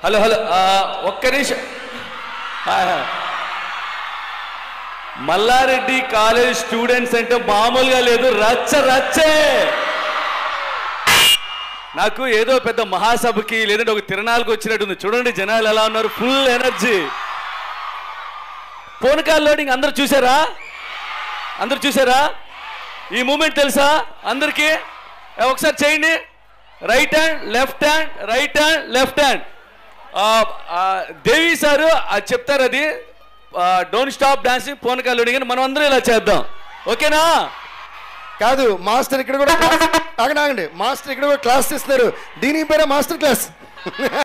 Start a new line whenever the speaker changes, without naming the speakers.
Hello hello ఆ, ఒక్క నిమిషం hi, hi. Malla Reddy college students అంటే మామూలుగా లేదు రచ్చ రచ్చే నాకు ఏదో పెద్ద మహాసభకి లేదంటే ఒక తిరణాలకు వచ్చినట్టుంది చూడండి జనాలు ఎలా ఉన్నారు full energy phone call loading అందరు చూసారా అందరు చూసారా ఈ మూమెంట్ తెలుసా అందరికీ ఏ, ఒకసారి చేయండి right hand left hand right hand left hand Devi sir అది చెప్తారు అది don't stop dancing phone call loading అని మనం అందరం ఇలా చేద్దాం ఓకేనా
కాదు మాస్టర్ ఇక్కడ కూడా క్లాస్- ఆగండి ఆగండి మాస్టర్ ఇక్కడ కూడా క్లాస్ ఇస్తున్నారు దీని పేరే మాస్టర్ క్లాస్